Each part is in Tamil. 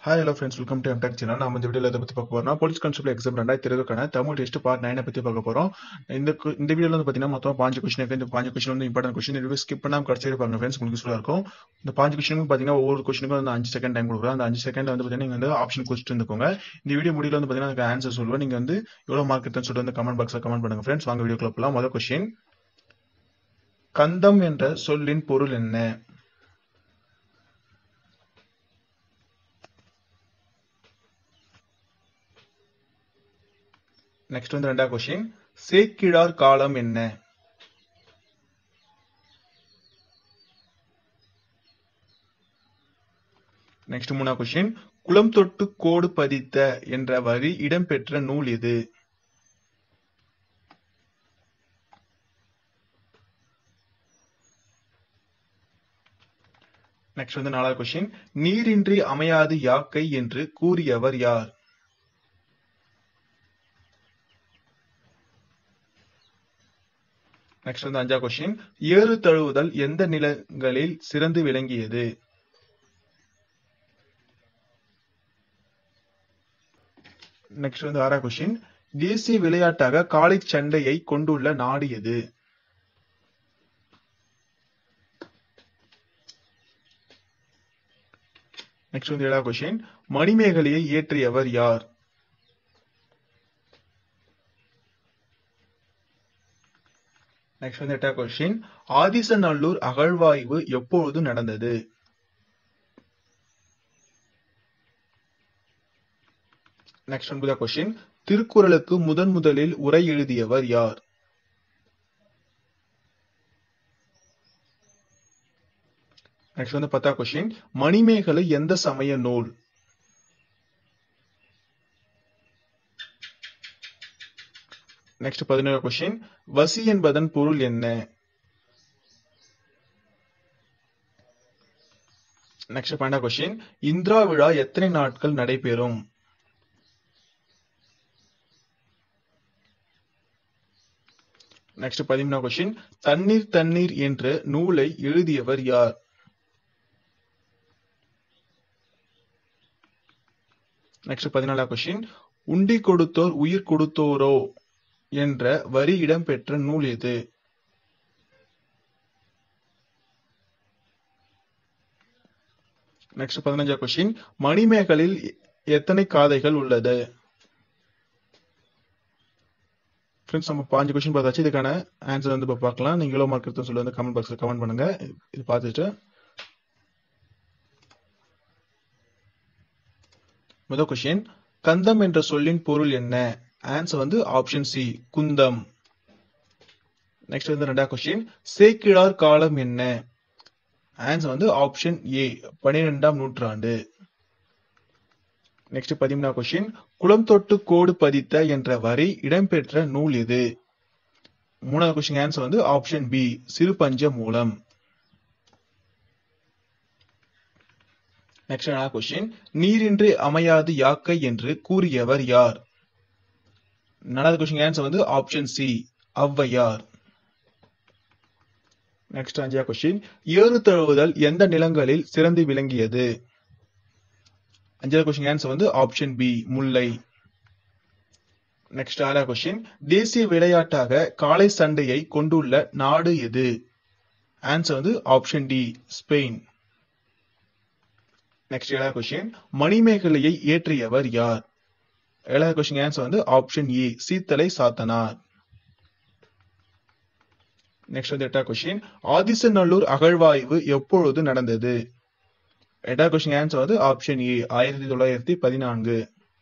hi hello friends welcome to M Tech channel நம்ம இந்த வீடியோவில் எதை பற்றி பார்க்க போறோம்னா போலீஸ் கான்ஸ்டபிள் எக்ஸாம் ரெண்டாயிரத்தி இருபதுக்கான தமிழ் டெஸ்ட் பார்ட் நைனை பற்றி பார்க்க போகிறோம் இந்த கு- இந்த வீடியோவில் வந்து பார்த்தீங்கன்னா மொத்தம் பாஞ்சு கொஸ்டின் இருக்கு இந்த பாஞ்சு கொஸ்டின் வந்து இம்பார்ட்டன் கொஸ்டின் இந்த ஸ்கிப் பண்ணாமல் கடைசி வரை பாருங்க ஃப்ரெண்ட்ஸ் உங்களுக்கு யூஸ்ஃபுல்லாக இருக்கும் இந்த பாஞ்சு கொஸ்டினுக்கு பார்த்தீங்கன்னா ஒவ்வொரு கொஸ்டினுக்கும் வந்து அஞ்சு செகண்ட் டைம் கொடுக்குறோம் அந்த அஞ்சு செகண்ட் வந்து பார்த்தீங்கன்னா நீங்கள் வந்து ஆப்ஷன் கொடுத்துட்டு இருந்துக்கோங்க இந்த வீடியோ முடியல வந்து பார்த்தீங்கன்னா அதுக்கு ஆன்சர் சொல்லுவேன் நீங்கள் வந்து எவ்வளோ மார்க் எடுத்துன்னு சொல்லிட்டு வந்து கமெண்ட் பாக்ஸில் கமெண்ட் பண்ணுங்க ஃப்ரெண்ட்ஸ் வாங்க வீடியோக்குள்ள போகலாம் முதல் கொஸ்டின் கந்தம் என்ற சொல்லின் பொருள் என்ன நெக்ஸ்ட் வந்து ரெண்டாவது கொஸ்டின் சேக்கிழார் காலம் என்ன நெக்ஸ்ட் மூணாவது கொஸ்டின் குளம் தொட்டு கோடு பதித்த என்ற வரி இடம்பெற்ற நூல் எது நெக்ஸ்ட் வந்து நாலாவது கொஸ்டின் நீரின்றி அமையாது யாக்கை என்று கூறியவர் யார் நெக்ஸ்ட் வந்து அஞ்சாவது கொஸ்டின் ஏறு தழுவுதல் எந்த நிலங்களில் சிறந்து விளங்கியது நெக்ஸ்ட் வந்து ஆறாவது கொஸ்டின் தேசிய விளையாட்டாக காளை சண்டையை கொண்டுள்ள நாடு எது நெக்ஸ்ட் வந்து ஏழாவது கொஸ்டின் மணிமேகலையை இயற்றியவர் யார் நெக்ஸ்ட் வந்து எட்டாவது கொஸ்டின் ஆதிசநல்லூர் அகழ்வாய்வு எப்பொழுது நடந்தது நெக்ஸ்ட் ஒன்பதாவது கொஸ்டின் திருக்குறளுக்கு முதன் முதலில் உரை எழுதியவர் யார் நெக்ஸ்ட் வந்து பத்தாவது கொஸ்டின் மணிமேகலை எந்த சமய நூல் நெக்ஸ்ட் பதினேழு கொஸ்டின் வசி என்பதன் பொருள் என்ன நெக்ஸ்ட் பன்னெண்டாவது கொஸ்டின் இந்திரா விழா எத்தனை நாட்கள் நடைபெறும் நெக்ஸ்ட் பதிமூணாவது கொஸ்டின் தண்ணீர் தண்ணீர் என்ற நூலை எழுதியவர் யார் நெக்ஸ்ட் பதினாலாவது கொஸ்டின் உண்டி கொடுத்தோர் உயிர் கொடுத்தோரோ என்ற வரி இடம்பெற்ற நூல் எது நெக்ஸ்ட் பதினஞ்சாவது கொஸ்டின் மணிமேகலில் எத்தனை காதைகள் உள்ளது ஃப்ரெண்ட்ஸ் நம்ம பாஞ்சு கொஸ்டின் பார்த்தாச்சு இதுக்கான ஆன்சர் வந்து இப்போ பார்க்கலாம் நீங்க எவ்வளோ மார்க் எடுத்து சொல்லி வந்து கமெண்ட் பாக்ஸில் கமெண்ட் பண்ணுங்க இது பார்த்துட்டு முதல் கொஸ்டின் கந்தம் என்ற சொல்லின் பொருள் என்ன ஆன்சர் வந்து ஆப்ஷன் சி குந்தம் நெக்ஸ்ட் வந்து ரெண்டாவது கொஸ்டின் சேக்கிழார் காலம் என்ன ஆன்சர் வந்து ஆப்ஷன் ஏ பன்னிரெண்டாம் நூற்றாண்டு நெக்ஸ்ட் பதிமூணாவது கொஸ்டின் குளம் தொட்டு கோடு பதித்த என்ற வரி இடம்பெற்ற நூல் எது மூணாவது கொஸ்டின் ஆன்சர் வந்து ஆப்ஷன் பி சிறுபஞ்ச மூலம் நெக்ஸ்ட் நாலாவது கொஸ்டின் நீரின்றி அமையாது யாக்கை என்று கூறியவர் யார் நாலாவது கொஸ்டின் ஆன்சர் வந்து ஆப்ஷன் சி ஔவையார் நெக்ஸ்ட் அஞ்சாவது கொஸ்டின் ஏறு தழுவுதல் எந்த நிலங்களில் சிறந்து விளங்கியது அஞ்சாவது கொஸ்டின் ஆன்சர் வந்து ஆப்ஷன் பி முல்லை நெக்ஸ்ட் ஆறாவது கொஸ்டின் தேசிய விளையாட்டாக காளை சண்டையை கொண்டுள்ள நாடு எது ஆன்சர் வந்து ஆப்ஷன் டி ஸ்பெயின் நெக்ஸ்ட் ஏழாவது கொஸ்டின் மணிமேகலையை இயற்றியவர் யார் ஏழாவது கொஸ்டின் ஆன்சர் வந்து option A Seethalai Sathanar next வந்து எட்டாவது கொஸ்டின் ஆதிசநல்லூர் அகழ்வாய்வு எப்பொழுது நடந்தது எட்டாவது கொஸ்டின் ஆன்சர் வந்து ஆப்ஷன் ஏ ஆயிரத்தி தொள்ளாயிரத்தி பதினான்கு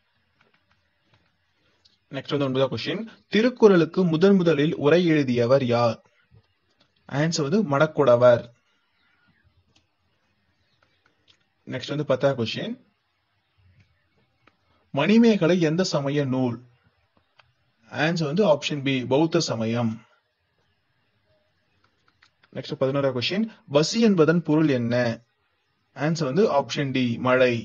நெக்ஸ்ட் வந்து ஒன்பதாவது கொஸ்டின் திருக்குறளுக்கு முதன் முதலில் உரை எழுதியவர் யார் ஆன்சர் வந்து மடக்குடவர் நெக்ஸ்ட் வந்து பத்தாவது கொஸ்டின் மணிமேகலை எந்த சமய நூல் ஆன்சர் வந்து ஆப்ஷன் பி பௌத்த சமயம் நெக்ஸ்ட் பதினோராவது கொஸ்டின் வசி என்பதன் பொருள் என்ன ஆன்சர் வந்து ஆப்ஷன் டி மழை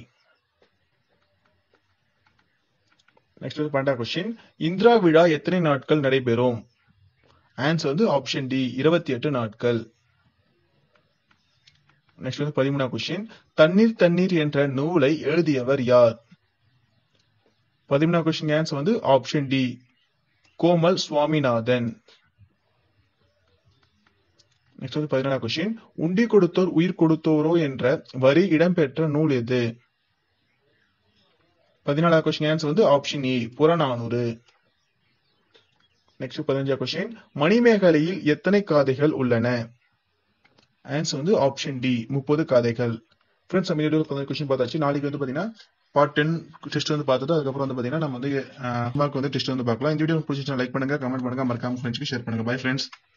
நெக்ஸ்ட் வந்து பன்னெண்டாவது கொஸ்டின் இந்திரா விழா எத்தனை நாட்கள் நடைபெறும் ஆன்சர் வந்து ஆப்ஷன் டி இருபத்தி எட்டு நாட்கள் நெக்ஸ்ட் வந்து பதிமூணாம் கொஸ்டின் தண்ணீர் தண்ணீர் என்ற நூலை எழுதியவர் யார் பதிமூணாம் கொஸ்டின் ஆன்சர் வந்து option D Komal Swaminathan next வந்து பதினாலாம் கொஸ்டின் உண்டி கொடுத்தோர் உயிர் கொடுத்தோரோ என்ற வரி இடம்பெற்ற நூல் எது பதினாலாம் கொஸ்டின் ஆன்சர் வந்து ஆப்ஷன் ஏ புறநானூறு நெக்ஸ்ட் பதினஞ்சாம் கொஸ்டின் மணிமேகலையில் எத்தனை காதைகள் உள்ளன ஆன்சர் வந்து ஆப்ஷன் டி முப்பது காதைகள் ஃப்ரெண்ட்ஸ் நம்ம வீடியோ பதினஞ்சு கொஸ்டின் பார்த்தாச்சு நாளைக்கு வந்து பாத்தீங்கன்னா பார்ட் டென் டெஸ்ட் வந்து பார்த்தது அதுக்கப்புறம் வந்து பாத்தீங்கன்னா நம்ம வந்து மார்க் வந்து டெஸ்ட் வந்து பார்க்கலாம் இந்த வீடியோ பிடிச்சிச்சுன்னா லைக் பண்ணுங்க கமெண்ட் பண்ணுங்க மறக்காம ஃப்ரெண்ட்ஸ்க்கு ஷேர் பண்ணுங்க பை ஃப்ரெண்ட்ஸ்